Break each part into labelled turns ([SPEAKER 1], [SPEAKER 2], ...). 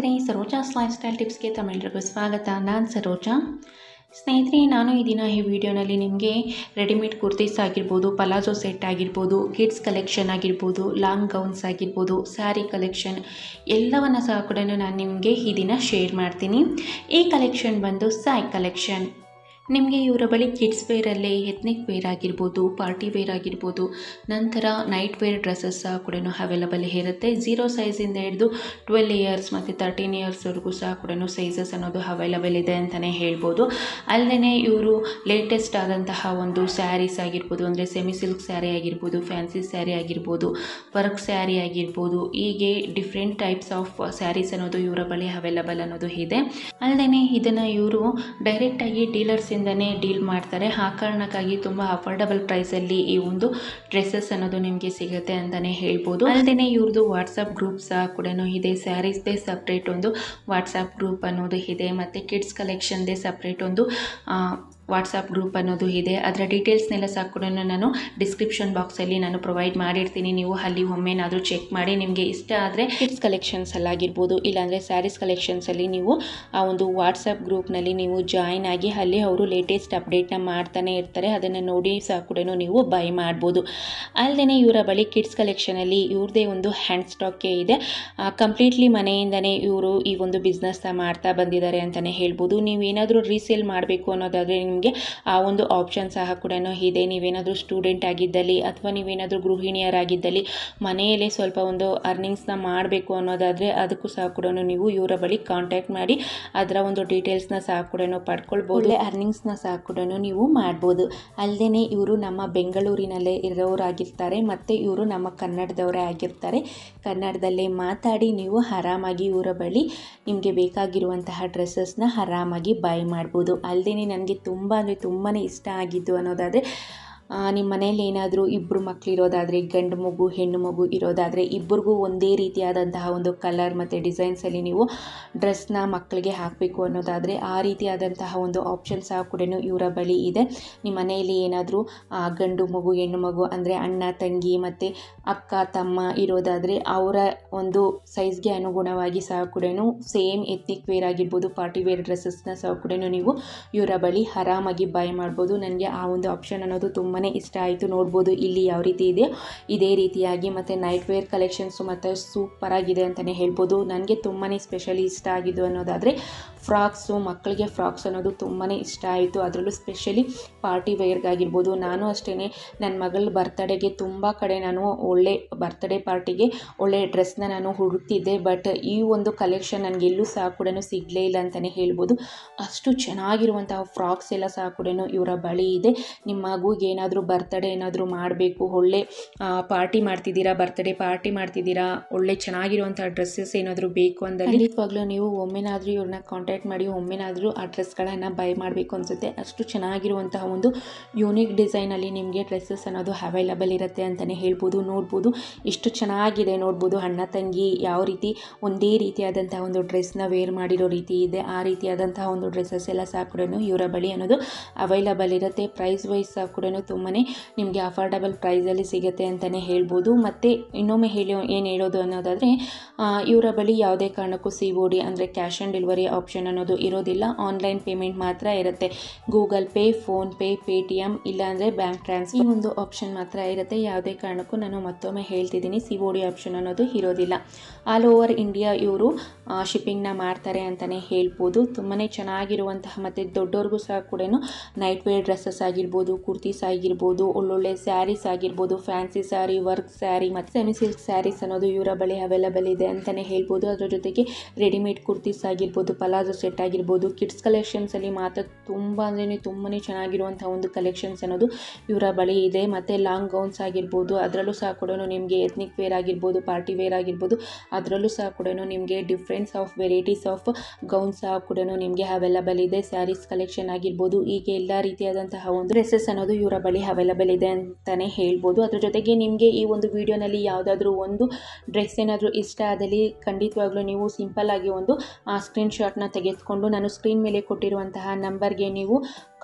[SPEAKER 1] ಸ್ನೇಹಿತರೆ Saroja's life style ಟಿಪ್ಸ್ಗೆ ತಮ್ಮೆಲ್ಲರಿಗೂ ಸ್ವಾಗತ ನಾನು ಸರೋಜಾ ಸ್ನೇಹಿತರೆ ನಾನು ಈ ದಿನ ಈ ವಿಡಿಯೋನಲ್ಲಿ ನಿಮಗೆ ರೆಡಿಮೇಡ್ ಕುರ್ತೀಸ್ ಆಗಿರ್ಬೋದು ಪಲಾಜೋ ಸೆಟ್ ಆಗಿರ್ಬೋದು ಕಿಡ್ಸ್ ಕಲೆಕ್ಷನ್ ಆಗಿರ್ಬೋದು ಲಾಂಗ್ ಗೌನ್ಸ್ ಆಗಿರ್ಬೋದು ಸ್ಯಾರಿ ಕಲೆಕ್ಷನ್ ಎಲ್ಲವನ್ನು ಸಹ ಕೂಡ ನಾನು ನಿಮಗೆ ಈ ದಿನ ಶೇರ್ ಮಾಡ್ತೀನಿ ಈ ಕಲೆಕ್ಷನ್ ಬಂದು ಸಾಯ್ ಕಲೆಕ್ಷನ್ ನಿಮಗೆ ಇವರ ಬಳಿ ಕಿಡ್ಸ್ ವೇರಲ್ಲಿ ಎತ್ನಿಕ್ ವೇರ್ ಆಗಿರ್ಬೋದು ಪಾರ್ಟಿ ವೇರ್ ಆಗಿರ್ಬೋದು ನಂತರ ನೈಟ್ ವೇರ್ ಡ್ರೆಸ್ಸಸ್ ಸಹ ಕೂಡ ಅವೈಲಬಲ್ ಇರುತ್ತೆ ಝೀರೋ ಸೈಜಿಂದ ಹಿಡಿದು ಟ್ವೆಲ್ ಇಯರ್ಸ್ ಮತ್ತು ತರ್ಟೀನ್ ಇಯರ್ಸ್ವರೆಗೂ ಸಹ ಕೂಡ ಸೈಜಸ್ ಅನ್ನೋದು ಅವೈಲಬಲ್ ಇದೆ ಅಂತಲೇ ಹೇಳ್ಬೋದು ಅಲ್ಲದೆ ಇವರು ಲೇಟೆಸ್ಟ್ ಆದಂತಹ ಒಂದು ಸ್ಯಾರೀಸ್ ಆಗಿರ್ಬೋದು ಅಂದರೆ ಸೆಮಿ ಸಿಲ್ಕ್ ಸ್ಯಾರಿ ಆಗಿರ್ಬೋದು ಫ್ಯಾನ್ಸಿ ಸ್ಯಾರಿ ಆಗಿರ್ಬೋದು ವರ್ಕ್ ಸ್ಯಾರಿ ಆಗಿರ್ಬೋದು ಹೀಗೆ ಡಿಫ್ರೆಂಟ್ ಟೈಪ್ಸ್ ಆಫ್ ಸ್ಯಾರೀಸ್ ಅನ್ನೋದು ಇವರ ಬಳಿ ಅವೈಲಬಲ್ ಅನ್ನೋದು ಇದೆ ಅಲ್ಲದೆ ಇದನ್ನು ಇವರು ಡೈರೆಕ್ಟಾಗಿ ಡೀಲರ್ಸಿಂದನೇ ಡೀಲ್ ಮಾಡ್ತಾರೆ ಆ ಕಾರಣಕ್ಕಾಗಿ ತುಂಬ ಅಫೋರ್ಡಬಲ್ ಪ್ರೈಸಲ್ಲಿ ಈ ಒಂದು ಡ್ರೆಸ್ಸಸ್ ಅನ್ನೋದು ನಿಮಗೆ ಸಿಗುತ್ತೆ ಅಂತಲೇ ಹೇಳ್ಬೋದು ಅಲ್ಲದೆ ಇವ್ರದ್ದು ವಾಟ್ಸಪ್ ಗ್ರೂಪ್ ಸಹ ಕೂಡ ಇದೆ ಸ್ಯಾರೀಸ್ದೇ ಸಪ್ರೇಟ್ ಒಂದು ವಾಟ್ಸಪ್ ಗ್ರೂಪ್ ಅನ್ನೋದು ಇದೆ ಮತ್ತು ಕಿಡ್ಸ್ ಕಲೆಕ್ಷನ್ದೇ ಸಪ್ರೇಟ್ ಒಂದು ವಾಟ್ಸಪ್ ಗ್ರೂಪ್ ಅನ್ನೋದು ಇದೆ ಅದರ ಡೀಟೇಲ್ಸ್ನೆಲ್ಲ ಸಹ ಕೂಡ ನಾನು ಡಿಸ್ಕ್ರಿಪ್ಷನ್ ಬಾಕ್ಸಲ್ಲಿ ನಾನು ಪ್ರೊವೈಡ್ ಮಾಡಿರ್ತೀನಿ ನೀವು ಅಲ್ಲಿ ಒಮ್ಮೆನಾದರೂ ಚೆಕ್ ಮಾಡಿ ನಿಮಗೆ ಇಷ್ಟ ಆದರೆ ಕಿಡ್ಸ್ ಕಲೆಕ್ಷನ್ಸಲ್ಲಿ ಆಗಿರ್ಬೋದು ಇಲ್ಲಾಂದರೆ ಸ್ಯಾರೀಸ್ ಕಲೆಕ್ಷನ್ಸಲ್ಲಿ ನೀವು ಆ ಒಂದು ವಾಟ್ಸಪ್ ಗ್ರೂಪ್ನಲ್ಲಿ ನೀವು ಜಾಯಿನ್ ಆಗಿ ಅಲ್ಲಿ ಅವರು ಲೇಟೆಸ್ಟ್ ಅಪ್ಡೇಟ್ನ ಮಾಡ್ತಾನೆ ಇರ್ತಾರೆ ಅದನ್ನು ನೋಡಿ ಸಹ ಕೂಡ ನೀವು ಬೈ ಮಾಡ್ಬೋದು ಅಲ್ಲದೆ ಇವರ ಬಳಿ ಕಿಡ್ಸ್ ಕಲೆಕ್ಷನಲ್ಲಿ ಇವ್ರದ್ದೇ ಒಂದು ಹ್ಯಾಂಡ್ ಸ್ಟಾಕೇ ಇದೆ ಕಂಪ್ಲೀಟ್ಲಿ ಮನೆಯಿಂದನೇ ಇವರು ಈ ಒಂದು ಬಿಸ್ನೆಸ್ನ ಮಾಡ್ತಾ ಬಂದಿದ್ದಾರೆ ಅಂತಲೇ ಹೇಳ್ಬೋದು ನೀವೇನಾದರೂ ರೀಸೇಲ್ ಮಾಡಬೇಕು ಅನ್ನೋದಾದರೆ ನಿಮಗೆ ಆ ಒಂದು ಆಪ್ಷನ್ ಸಹ ಕೂಡ ಇದೆ ನೀವೇನಾದರೂ ಸ್ಟೂಡೆಂಟ್ ಆಗಿದ್ದಲ್ಲಿ ಅಥವಾ ನೀವೇನಾದರೂ ಗೃಹಿಣಿಯರಾಗಿದ್ದಲ್ಲಿ ಮನೆಯಲ್ಲೇ ಸ್ವಲ್ಪ ಒಂದು ಅರ್ನಿಂಗ್ಸ್ನ ಮಾಡಬೇಕು ಅನ್ನೋದಾದರೆ ಅದಕ್ಕೂ ಸಹ ಕೂಡ ನೀವು ಇವರ ಬಳಿ ಕಾಂಟ್ಯಾಕ್ಟ್ ಮಾಡಿ ಅದರ ಒಂದು ಡೀಟೇಲ್ಸ್ನ ಸಹ ಕೂಡ ಪಡ್ಕೊಳ್ಬೋದು ಅರ್ನಿಂಗ್ಸ್ನ ಸಹ ಕೂಡ ನೀವು ಮಾಡ್ಬೋದು ಅಲ್ಲದೆ ಇವರು ನಮ್ಮ ಬೆಂಗಳೂರಿನಲ್ಲೇ ಇರೋರಾಗಿರ್ತಾರೆ ಮತ್ತು ಇವರು ನಮ್ಮ ಕನ್ನಡದವರೇ ಆಗಿರ್ತಾರೆ ಕನ್ನಡದಲ್ಲೇ ಮಾತಾಡಿ ನೀವು ಆರಾಮಾಗಿ ಇವರ ಬಳಿ ನಿಮಗೆ ಬೇಕಾಗಿರುವಂತಹ ಡ್ರೆಸ್ಸಸ್ನ ಆರಾಮಾಗಿ ಬೈ ಮಾಡ್ಬೋದು ಅಲ್ಲದೆ ನನಗೆ ತುಂಬ ಅಂದರೆ ತುಂಬಾ ಇಷ್ಟ ಆಗಿದ್ದು ಅನ್ನೋದಾದರೆ ನಿಮ್ಮ ಮನೇಲಿ ಏನಾದರೂ ಇಬ್ಬರು ಮಕ್ಕಳಿರೋದಾದರೆ ಗಂಡು ಮಗು ಹೆಣ್ಣು ಮಗು ಇರೋದಾದರೆ ಇಬ್ಬರಿಗೂ ಒಂದೇ ರೀತಿಯಾದಂತಹ ಒಂದು ಕಲರ್ ಮತ್ತು ಡಿಸೈನ್ಸಲ್ಲಿ ನೀವು ಡ್ರೆಸ್ನ ಮಕ್ಕಳಿಗೆ ಹಾಕಬೇಕು ಅನ್ನೋದಾದರೆ ಆ ರೀತಿಯಾದಂತಹ ಒಂದು ಆಪ್ಷನ್ ಸಹ ಕೂಡ ಇವರ ಬಳಿ ಇದೆ ನಿಮ್ಮ ಮನೆಯಲ್ಲಿ ಏನಾದರೂ ಗಂಡು ಮಗು ಹೆಣ್ಣು ಮಗು ಅಂದರೆ ಅಣ್ಣ ತಂಗಿ ಮತ್ತು ಅಕ್ಕ ತಮ್ಮ ಇರೋದಾದರೆ ಅವರ ಒಂದು ಸೈಜ್ಗೆ ಅನುಗುಣವಾಗಿ ಸಹ ಕೂಡ ಸೇಮ್ ಎತ್ನಿಕ್ ವೇರ್ ಆಗಿರ್ಬೋದು ಪಾರ್ಟಿ ವೇರ್ ಡ್ರೆಸ್ಸಸ್ನ ಸಹ ಕೂಡ ನೀವು ಇವರ ಬಳಿ ಆರಾಮಾಗಿ ಬೈ ಮಾಡ್ಬೋದು ನನಗೆ ಆ ಒಂದು ಆಪ್ಷನ್ ಅನ್ನೋದು ತುಂಬ ತುಂಬಾ ಇಷ್ಟ ಆಯಿತು ನೋಡ್ಬೋದು ಇಲ್ಲಿ ಯಾವ ರೀತಿ ಇದೆ ಇದೇ ರೀತಿಯಾಗಿ ಮತ್ತು ನೈಟ್ ವೇರ್ ಕಲೆಕ್ಷನ್ಸು ಮತ್ತು ಸೂಪರಾಗಿದೆ ಅಂತಲೇ ಹೇಳ್ಬೋದು ನನಗೆ ತುಂಬಾ ಸ್ಪೆಷಲಿ ಇಷ್ಟ ಆಗಿದ್ದು ಅನ್ನೋದಾದರೆ ಫ್ರಾಕ್ಸು ಮಕ್ಕಳಿಗೆ ಫ್ರಾಕ್ಸ್ ಅನ್ನೋದು ತುಂಬಾ ಇಷ್ಟ ಆಯಿತು ಅದರಲ್ಲೂ ಸ್ಪೆಷಲಿ ಪಾರ್ಟಿ ವೇರ್ಗಾಗಿರ್ಬೋದು ನಾನು ಅಷ್ಟೇ ನನ್ನ ಮಗಳ ಬರ್ತಡೇಗೆ ತುಂಬ ಕಡೆ ನಾನು ಒಳ್ಳೆ ಬರ್ತ್ಡೇ ಪಾರ್ಟಿಗೆ ಒಳ್ಳೆ ಡ್ರೆಸ್ನ ನಾನು ಹುಡುಕ್ತಿದ್ದೆ ಬಟ್ ಈ ಒಂದು ಕಲೆಕ್ಷನ್ ನನಗೆ ಎಲ್ಲೂ ಸಹ ಕೂಡ ಸಿಗಲೇ ಇಲ್ಲ ಅಂತಲೇ ಹೇಳ್ಬೋದು ಅಷ್ಟು ಚೆನ್ನಾಗಿರುವಂತಹ ಫ್ರಾಕ್ಸ್ ಎಲ್ಲ ಸಹ ಕೂಡ ಇವರ ಬಳಿ ಇದೆ ನಿಮ್ಮ ಮಗುಗೆ ಏನಾದರೂ ಬರ್ತಡೇ ಏನಾದರೂ ಮಾಡಬೇಕು ಒಳ್ಳೆ ಪಾರ್ಟಿ ಮಾಡ್ತಿದ್ದೀರಾ ಬರ್ತ್ಡೇ ಪಾರ್ಟಿ ಮಾಡ್ತಿದ್ದೀರಾ ಒಳ್ಳೆ ಚೆನ್ನಾಗಿರುವಂಥ ಡ್ರೆಸ್ಸಸ್ ಏನಾದರೂ ಬೇಕು ಅಂದರೆ ಖಂಡಿತವಾಗ್ಲೂ ನೀವು ಒಮ್ಮೆನಾದರೂ ಇವ್ರನ್ನ ಕಾಂಟ್ಯಾಕ್ಟ್ ಮಾಡಿ ಒಮ್ಮೆನಾದರೂ ಆ ಡ್ರೆಸ್ಗಳನ್ನು ಬೈ ಮಾಡಬೇಕು ಅನಿಸುತ್ತೆ ಅಷ್ಟು ಚೆನ್ನಾಗಿರುವಂತಹ ಒಂದು ಯೂನಿಕ್ ಡಿಸೈನಲ್ಲಿ ನಿಮಗೆ ಡ್ರೆಸ್ಸಸ್ ಅನ್ನೋದು ಅವೈಲಬಲ್ ಇರುತ್ತೆ ಅಂತಲೇ ಹೇಳ್ಬೋದು ನೋಡ್ಬೋದು ಎಷ್ಟು ಚೆನ್ನಾಗಿದೆ ನೋಡ್ಬೋದು ಅಣ್ಣ ತಂಗಿ ಯಾವ ರೀತಿ ಒಂದೇ ರೀತಿಯಾದಂತಹ ಒಂದು ಡ್ರೆಸ್ನ ವೇರ್ ಮಾಡಿರೋ ರೀತಿ ಇದೆ ಆ ರೀತಿಯಾದಂತಹ ಒಂದು ಡ್ರೆಸ್ಸಸ್ ಎಲ್ಲ ಸಹ ಕೂಡ ಇವರ ಬಳಿ ಅನ್ನೋದು ಅವೈಲಬಲ್ ಇರುತ್ತೆ ಪ್ರೈಸ್ ವೈಸ್ ಸಹ ಕೂಡ ತುಂಬಾ ನಿಮಗೆ ಅಫೋರ್ಡಬಲ್ ಪ್ರೈಸಲ್ಲಿ ಸಿಗುತ್ತೆ ಅಂತಲೇ ಹೇಳ್ಬೋದು ಮತ್ತು ಇನ್ನೊಮ್ಮೆ ಹೇಳಿ ಏನು ಹೇಳೋದು ಅನ್ನೋದಾದರೆ ಇವರ ಬಳಿ ಯಾವುದೇ ಕಾರಣಕ್ಕೂ ಸಿ ಒ ಡಿ ಅಂದರೆ ಕ್ಯಾಶ್ ಆನ್ ಡೆಲಿವರಿ ಆಪ್ಷನ್ ಅನ್ನೋದು ಇರೋದಿಲ್ಲ ಆನ್ಲೈನ್ ಪೇಮೆಂಟ್ ಮಾತ್ರ ಇರುತ್ತೆ ಗೂಗಲ್ ಪೇ ಫೋನ್ಪೇ ಪೇಟಿಎಮ್ ಇಲ್ಲಾಂದರೆ ಬ್ಯಾಂಕ್ ಟ್ರಾನ್ಸ್ಫರ್ ಈ ಒಂದು ಆಪ್ಷನ್ ಮಾತ್ರ ಇರುತ್ತೆ ಯಾವುದೇ ಕಾರಣಕ್ಕೂ ನಾನು ಮತ್ತೊಮ್ಮೆ ಹೇಳ್ತಿದ್ದೀನಿ ಸಿ ಒ ಡಿ ಆಪ್ಷನ್ ಅನ್ನೋದು ಇರೋದಿಲ್ಲ ಆಲ್ ಓವರ್ ಇಂಡಿಯಾ ಇವರು ಶಿಪ್ಪಿಂಗ್ನ ಮಾಡ್ತಾರೆ ಅಂತಲೇ ಹೇಳ್ಬೋದು ತುಂಬಾ ಚೆನ್ನಾಗಿರುವಂತಹ ಮತ್ತು ದೊಡ್ಡವ್ರಿಗೂ ಸಹ ಕೂಡ ನೈಟ್ ವೇರ್ ಡ್ರೆಸ್ಸಸ್ ಆಗಿರ್ಬೋದು ಕುರ್ತೀಸ್ ಆಗಿರ್ಬೋದು ಒಳ್ಳೊಳ್ಳೆ ಸ್ಯಾರೀಸ್ ಆಗಿರ್ಬೋದು ಫ್ಯಾನ್ಸಿ ಸ್ಯಾರಿ ವರ್ಕ್ ಸ್ಯಾರಿ ಮತ್ತು ಸೆಮಿ ಸಿಲ್ಕ್ ಸ್ಯಾರೀಸ್ ಅನ್ನೋದು ಇವರ ಬಳಿ ಅವೈಲಬಲ್ ಇದೆ ಅಂತಲೇ ಹೇಳ್ಬೋದು ಅದರ ಜೊತೆಗೆ ರೆಡಿಮೇಡ್ ಕುರ್ತೀಸ್ ಆಗಿರ್ಬೋದು ಪಲಾಜೋ ಸೆಟ್ ಆಗಿರ್ಬೋದು ಕಿಡ್ಸ್ ಕಲೆಕ್ಷನ್ಸಲ್ಲಿ ಮಾತ್ರ ತುಂಬ ಅಂದರೆ ತುಂಬಾ ಚೆನ್ನಾಗಿರುವಂಥ ಒಂದು ಕಲೆಕ್ಷನ್ಸ್ ಅನ್ನೋದು ಇವರ ಬಳಿ ಇದೆ ಮತ್ತು ಲಾಂಗ್ ಗೌನ್ಸ್ ಆಗಿರ್ಬೋದು ಅದರಲ್ಲೂ ಸಹ ಕೂಡ ನಿಮಗೆ ಎತ್ನಿಕ್ ವೇರ್ ಆಗಿರ್ಬೋದು ಪಾರ್ಟಿ ವೇರ್ ಆಗಿರ್ಬೋದು ಅದರಲ್ಲೂ ಸಹ ಕೂಡ ನಿಮಗೆ difference of varieties of gowns ಸಹ ಕೂಡ ನಿಮಗೆ ಅವೈಲಬಲ್ ಇದೆ ಸ್ಯಾರೀಸ್ ಕಲೆಕ್ಷನ್ ಆಗಿರ್ಬೋದು ಹೀಗೆ ಎಲ್ಲ ರೀತಿಯಾದಂತಹ ಒಂದು ಡ್ರೆಸ್ಸಸ್ ಅನ್ನೋದು ಇವರ ಬಳಿ ಅವೈಲಬಲ್ ಇದೆ ಅಂತಲೇ ಹೇಳ್ಬೋದು ಅದ್ರ ಜೊತೆಗೆ ನಿಮಗೆ ಈ ಒಂದು ವಿಡಿಯೋನಲ್ಲಿ ಯಾವುದಾದ್ರೂ ಒಂದು ಡ್ರೆಸ್ ಏನಾದರೂ ಇಷ್ಟ ಆದಲ್ಲಿ ಖಂಡಿತವಾಗ್ಲೂ ನೀವು ಸಿಂಪಲ್ ಆಗಿ ಒಂದು ಸ್ಕ್ರೀನ್ಶಾಟ್ನ ತೆಗೆದುಕೊಂಡು ನಾನು ಸ್ಕ್ರೀನ್ ಮೇಲೆ ಕೊಟ್ಟಿರುವಂತಹ ನಂಬರ್ಗೆ ನೀವು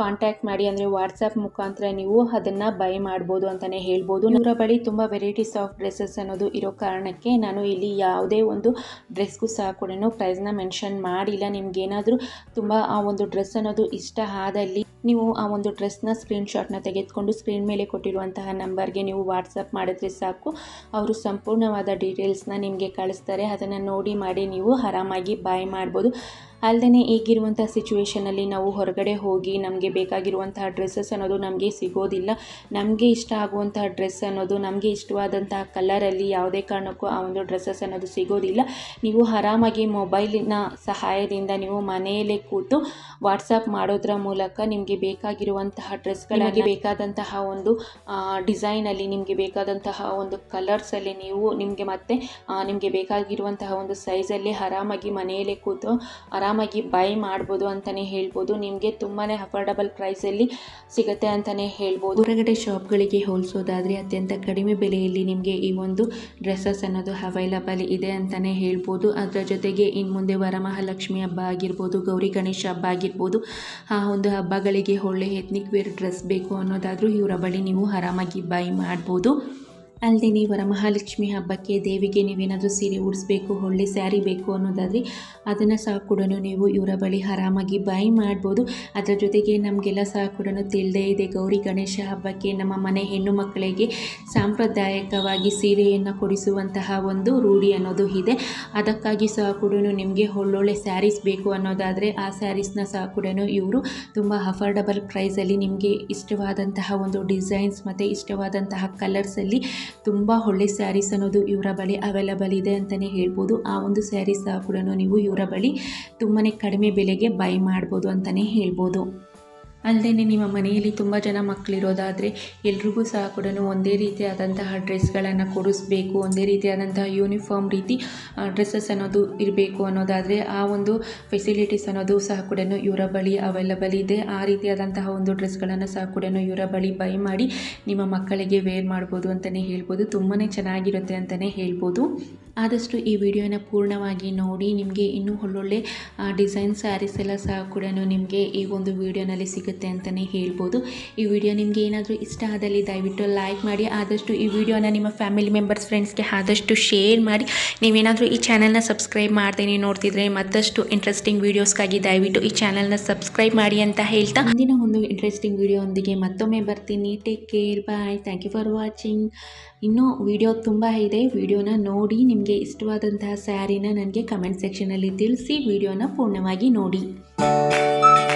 [SPEAKER 1] ಕಾಂಟ್ಯಾಕ್ಟ್ ಮಾಡಿ ಅಂದರೆ ವಾಟ್ಸಪ್ ಮುಖಾಂತರ ನೀವು ಅದನ್ನು ಬೈ ಮಾಡ್ಬೋದು ಅಂತಲೇ ಹೇಳ್ಬೋದು ಇವರ ಬಳಿ ತುಂಬ ವೆರೈಟೀಸ್ ಆಫ್ ಡ್ರೆಸ್ಸಸ್ ಅನ್ನೋದು ಇರೋ ಕಾರಣಕ್ಕೆ ನಾನು ಇಲ್ಲಿ ಯಾವುದೇ ಒಂದು ಡ್ರೆಸ್ಗೂ ಸಹ ಕೂಡ ಪ್ರೈಸ್ನ ಮೆನ್ಷನ್ ಮಾಡಿಲ್ಲ ನಿಮ್ಗೇನಾದರೂ ತುಂಬ ಆ ಒಂದು ಡ್ರೆಸ್ ಅನ್ನೋದು ಇಷ್ಟ ಆದಲ್ಲಿ ನೀವು ಆ ಒಂದು ಡ್ರೆಸ್ನ ಸ್ಕ್ರೀನ್ಶಾಟ್ನ ತೆಗೆದುಕೊಂಡು ಸ್ಕ್ರೀನ್ ಮೇಲೆ ಕೊಟ್ಟಿರುವಂತಹ ನಂಬರ್ಗೆ ನೀವು ವಾಟ್ಸಪ್ ಮಾಡಿದ್ರೆ ಸಾಕು ಅವರು ಸಂಪೂರ್ಣವಾದ ಡೀಟೇಲ್ಸ್ನ ನಿಮಗೆ ಕಳಿಸ್ತಾರೆ ಅದನ್ನು ನೋಡಿ ಮಾಡಿ ನೀವು ಆರಾಮಾಗಿ ಬಾಯ್ ಮಾಡ್ಬೋದು ಅಲ್ಲದೆ ಈಗಿರುವಂಥ ಸಿಚುವೇಷನಲ್ಲಿ ನಾವು ಹೊರಗಡೆ ಹೋಗಿ ನಮಗೆ ಬೇಕಾಗಿರುವಂತಹ ಡ್ರೆಸ್ಸಸ್ ಅನ್ನೋದು ನಮಗೆ ಸಿಗೋದಿಲ್ಲ ನಮಗೆ ಇಷ್ಟ ಆಗುವಂತಹ ಡ್ರೆಸ್ ಅನ್ನೋದು ನಮಗೆ ಇಷ್ಟವಾದಂತಹ ಕಲರಲ್ಲಿ ಯಾವುದೇ ಕಾರಣಕ್ಕೂ ಆ ಒಂದು ಡ್ರೆಸ್ಸಸ್ ಅನ್ನೋದು ಸಿಗೋದಿಲ್ಲ ನೀವು ಆರಾಮಾಗಿ ಮೊಬೈಲಿನ ಸಹಾಯದಿಂದ ನೀವು ಮನೆಯಲ್ಲೇ ಕೂತು ವಾಟ್ಸಪ್ ಮಾಡೋದ್ರ ಮೂಲಕ ನಿಮಗೆ ಬೇಕಾಗಿರುವಂತಹ ಡ್ರೆಸ್ಗಳಾಗಿ ಬೇಕಾದಂತಹ ಒಂದು ಡಿಸೈನಲ್ಲಿ ನಿಮಗೆ ಬೇಕಾದಂತಹ ಒಂದು ಕಲರ್ಸಲ್ಲಿ ನೀವು ನಿಮಗೆ ಮತ್ತೆ ನಿಮಗೆ ಬೇಕಾಗಿರುವಂತಹ ಒಂದು ಸೈಜಲ್ಲಿ ಆರಾಮಾಗಿ ಮನೆಯಲ್ಲೇ ಕೂತು ಆರಾಮಾಗಿ ಬೈ ಮಾಡ್ಬೋದು ಅಂತಲೇ ಹೇಳ್ಬೋದು ನಿಮಗೆ ತುಂಬಾ ಅಫೋರ್ಡಬಲ್ ಪ್ರೈಸಲ್ಲಿ ಸಿಗುತ್ತೆ ಅಂತಲೇ ಹೇಳ್ಬೋದು ಹೊರಗಡೆ ಶಾಪ್ಗಳಿಗೆ ಹೋಲಿಸೋದಾದರೆ ಅತ್ಯಂತ ಕಡಿಮೆ ಬೆಲೆಯಲ್ಲಿ ನಿಮಗೆ ಈ ಒಂದು ಡ್ರೆಸ್ಸಸ್ ಅನ್ನೋದು ಅವೈಲಬಲ್ ಇದೆ ಅಂತಲೇ ಹೇಳ್ಬೋದು ಅದರ ಜೊತೆಗೆ ಇನ್ನು ಮುಂದೆ ವರಮಹಾಲಕ್ಷ್ಮಿ ಹಬ್ಬ ಆಗಿರ್ಬೋದು ಗೌರಿ ಗಣೇಶ ಹಬ್ಬ ಆಗಿರ್ಬೋದು ಆ ಒಂದು ಹಬ್ಬಗಳಿಗೆ ಒಳ್ಳೆ ಎತ್ನಿಕ್ ವೇರ್ ಡ್ರೆಸ್ ಬೇಕು ಅನ್ನೋದಾದರೂ ಇವರ ಬಳಿ ನೀವು ಆರಾಮಾಗಿ ಬೈ ಮಾಡ್ಬೋದು ಅಲ್ಲದೆ ನೀವು ವರಮಹಾಲಕ್ಷ್ಮಿ ಹಬ್ಬಕ್ಕೆ ದೇವಿಗೆ ನೀವೇನಾದರೂ ಸೀರೆ ಉಡಿಸ್ಬೇಕು ಒಳ್ಳೆ ಸ್ಯಾರಿ ಬೇಕು ಅನ್ನೋದಾದರೆ ಅದನ್ನು ಸಹ ಕೂಡ ನೀವು ಇವರ ಬಳಿ ಆರಾಮಾಗಿ ಬೈ ಮಾಡ್ಬೋದು ಅದರ ಜೊತೆಗೆ ನಮಗೆಲ್ಲ ಸಹ ಕೂಡ ತಿಳಿದೇ ಇದೆ ಗೌರಿ ಗಣೇಶ ಹಬ್ಬಕ್ಕೆ ನಮ್ಮ ಮನೆ ಹೆಣ್ಣು ಮಕ್ಕಳಿಗೆ ಸಾಂಪ್ರದಾಯಿಕವಾಗಿ ಸೀರೆಯನ್ನು ಕೊಡಿಸುವಂತಹ ಒಂದು ರೂಢಿ ಅನ್ನೋದು ಇದೆ ಅದಕ್ಕಾಗಿ ಸಹ ಕೂಡ ನಿಮಗೆ ಒಳ್ಳೊಳ್ಳೆ ಸ್ಯಾರೀಸ್ ಬೇಕು ಅನ್ನೋದಾದರೆ ಆ ಸ್ಯಾರೀಸ್ನ ಸಹ ಕೂಡ ಇವರು ತುಂಬ ಅಫೋರ್ಡಬಲ್ ಪ್ರೈಸಲ್ಲಿ ನಿಮಗೆ ಇಷ್ಟವಾದಂತಹ ಒಂದು ಡಿಸೈನ್ಸ್ ಮತ್ತು ಇಷ್ಟವಾದಂತಹ ಕಲರ್ಸಲ್ಲಿ ತುಂಬ ಒಳ್ಳೆ ಸ್ಯಾರೀಸ್ ಅನ್ನೋದು ಇವರ ಬಳಿ ಅವೈಲಬಲ್ ಇದೆ ಅಂತಲೇ ಹೇಳ್ಬೋದು ಆ ಒಂದು ಸ್ಯಾರೀಸ್ ಸಹ ಕೂಡ ನೀವು ಇವರ ಬಳಿ ತುಂಬಾ ಕಡಿಮೆ ಬೆಲೆಗೆ ಬೈ ಮಾಡ್ಬೋದು ಅಂತಲೇ ಹೇಳ್ಬೋದು ಅಲ್ಲದೆ ನಿಮ್ಮ ಮನೆಯಲ್ಲಿ ತುಂಬ ಜನ ಮಕ್ಕಳಿರೋದಾದರೆ ಎಲ್ರಿಗೂ ಸಹ ಕೂಡ ಒಂದೇ ರೀತಿಯಾದಂತಹ ಡ್ರೆಸ್ಗಳನ್ನು ಕೊಡಿಸ್ಬೇಕು ಒಂದೇ ರೀತಿಯಾದಂತಹ ಯೂನಿಫಾರ್ಮ್ ರೀತಿ ಡ್ರೆಸ್ಸಸ್ ಅನ್ನೋದು ಇರಬೇಕು ಅನ್ನೋದಾದರೆ ಆ ಒಂದು ಫೆಸಿಲಿಟೀಸ್ ಅನ್ನೋದು ಸಹ ಕೂಡ ಇವರ ಬಳಿ ಅವೈಲಬಲ್ ಇದೆ ಆ ರೀತಿಯಾದಂತಹ ಒಂದು ಡ್ರೆಸ್ಗಳನ್ನು ಸಹ ಕೂಡ ಇವರ ಬಳಿ ಬೈ ಮಾಡಿ ನಿಮ್ಮ ಮಕ್ಕಳಿಗೆ ವೇರ್ ಮಾಡ್ಬೋದು ಅಂತಲೇ ಹೇಳ್ಬೋದು ತುಂಬಾ ಚೆನ್ನಾಗಿರುತ್ತೆ ಅಂತಲೇ ಹೇಳ್ಬೋದು ಆದಷ್ಟು ಈ ವಿಡಿಯೋನ ಪೂರ್ಣವಾಗಿ ನೋಡಿ ನಿಮಗೆ ಇನ್ನೂ ಒಳ್ಳೊಳ್ಳೆ ಡಿಸೈನ್ ಸ್ಯಾರೀಸ್ ಎಲ್ಲ ಸಹ ಕೂಡ ನಿಮಗೆ ಈ ಒಂದು ವಿಡಿಯೋನಲ್ಲಿ ಸಿಗುತ್ತೆ ಅಂತಲೇ ಹೇಳ್ಬೋದು ಈ ವಿಡಿಯೋ ನಿಮಗೆ ಏನಾದರೂ ಇಷ್ಟ ಆದಲ್ಲಿ ದಯವಿಟ್ಟು ಲೈಕ್ ಮಾಡಿ ಆದಷ್ಟು ಈ ವಿಡಿಯೋನ ನಿಮ್ಮ ಫ್ಯಾಮಿಲಿ ಮೆಂಬರ್ಸ್ ಫ್ರೆಂಡ್ಸ್ಗೆ ಆದಷ್ಟು ಶೇರ್ ಮಾಡಿ ನೀವೇನಾದರೂ ಈ ಚಾನಲ್ನ ಸಬ್ಸ್ಕ್ರೈಬ್ ಮಾಡ್ದೇನೆ ನೋಡ್ತಿದ್ರೆ ಮತ್ತಷ್ಟು ಇಂಟ್ರೆಸ್ಟಿಂಗ್ ವೀಡಿಯೋಸ್ಗಾಗಿ ದಯವಿಟ್ಟು ಈ ಚಾನಲ್ನ ಸಬ್ಸ್ಕ್ರೈಬ್ ಮಾಡಿ ಅಂತ ಹೇಳ್ತಾ ಮುಂದಿನ ಒಂದು ಇಂಟ್ರೆಸ್ಟಿಂಗ್ ವಿಡಿಯೋದೊಂದಿಗೆ ಮತ್ತೊಮ್ಮೆ ಬರ್ತೀನಿ take care bye thank you for watching ಇನ್ನೂ ವಿಡಿಯೋ ತುಂಬ ಇದೆ ವಿಡಿಯೋನ ನೋಡಿ ನಿಮಗೆ ಇಷ್ಟವಾದಂತಹ ಸ್ಯಾರಿನ ನನಗೆ ಕಮೆಂಟ್ ಸೆಕ್ಷನಲ್ಲಿ ತಿಳಿಸಿ ವಿಡಿಯೋನ ಪೂರ್ಣವಾಗಿ ನೋಡಿ